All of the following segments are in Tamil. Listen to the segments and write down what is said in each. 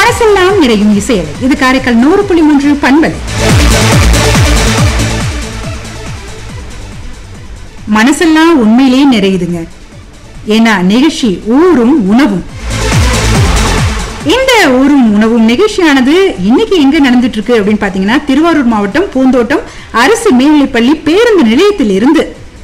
மனசெல்லாம் நிறையும் இசையலை இது காரைக்கால் நூறு புள்ளி மூன்று பண்பலை மனசெல்லாம் உண்மையிலேயே நிறையுதுங்க ஏன்னா நிகழ்ச்சி ஊரும் உணவும் இந்த ஊரும் உணவும் நிகழ்ச்சியானது இன்னைக்கு எங்க நடந்துட்டு இருக்கு அப்படின்னு பாத்தீங்கன்னா திருவாரூர் மாவட்டம் பூந்தோட்டம் அரசு மேல்நிலைப்பள்ளி பேருந்து நிலையத்தில் இருந்து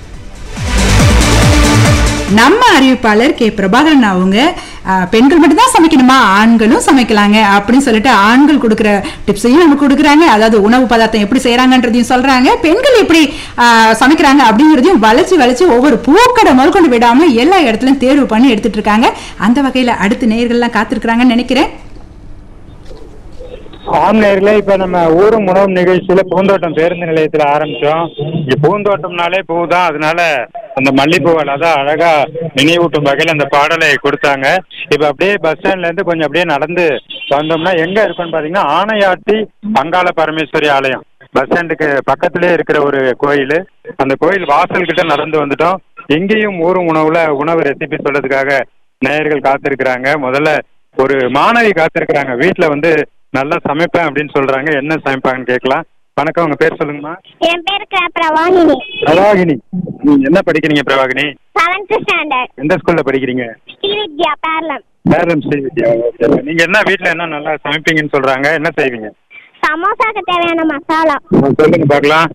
நம்ம அறிவிப்பாளர் கே பிரபாகரன் அவங்க அஹ், பெண்கள் மட்டும் தான் சமைக்கணுமா ஆண்களும் சமைக்கலாங்க அப்படின்னு சொல்லிட்டு ஆண்கள் கொடுக்குற டிப்ஸையும் நமக்கு கொடுக்குறாங்க அதாவது உணவு பதார்த்தம் எப்படி செய்யறாங்கன்றதையும் சொல்றாங்க பெண்கள் எப்படி அஹ், சமைக்கிறாங்க அப்படிங்கிறதையும் வளைச்சு வளைச்சு ஒவ்வொரு பூக்கடை முதற்கொண்டு விடாம எல்லா இடத்துலயும் தேர்வு பண்ணி எடுத்துட்டு இருக்காங்க அந்த வகையில அடுத்த நேயர்கள்லாம் காத்திருக்கிறாங்கன்னு நினைக்கிறேன் ஆம் நேர்களே இப்ப நம்ம ஊரும் உணவும் நிகழ்ச்சியில பூந்தோட்டம் பேருந்து நிலையத்துல ஆரம்பிச்சோம் இங்க பூந்தோட்டம்னாலே பூ தான் அதனால அந்த மல்லிப்பூவில் அதான் அழகா நினைவூட்டும் வகையில் அந்த பாடலை கொடுத்தாங்க இப்ப அப்படியே பஸ் ஸ்டாண்ட்ல இருந்து கொஞ்சம் அப்படியே நடந்து வந்தோம்னா எங்க இருக்குன்னு பாத்தீங்கன்னா ஆனையாட்டி அங்காள பரமேஸ்வரி ஆலயம் பஸ் ஸ்டாண்டுக்கு பக்கத்திலே இருக்கிற ஒரு கோயில் அந்த கோயில் வாசல் கிட்ட நடந்து வந்துட்டோம் எங்கேயும் ஊரும் உணவுல உணவு ரெசிபி சொல்றதுக்காக நேயர்கள் காத்திருக்கிறாங்க முதல்ல ஒரு மாணவி காத்திருக்கிறாங்க வீட்ல வந்து நல்லா சமைப்பேன் அப்படின்னு சொல்றாங்க என்ன சமைப்பாங்கன்னு கேட்கலாம் வணக்கம் உங்க பேர் சொல்லுங்கம்மா என் பேரு க- பிரவாகினி பிரவாகினி நீங்க என்ன படிக்கிறீங்க பிரவாகினி செவன்த் ஸ்டாண்டர்ட் எந்த ஸ்கூல்ல படிக்கிறீங்க ஸ்ரீ வித்யா பேரளம் பேரளம் ஸ்ரீ வித்யா ஓகே. நீங்க என்ன வீட்ல என்ன நல்லா சமைப்பீங்கன்னு சொல்றாங்க என்ன செய்வீங்க சமோசாக்கு தேவையான மசாலா சொல்லுங்க பார்க்கலாம்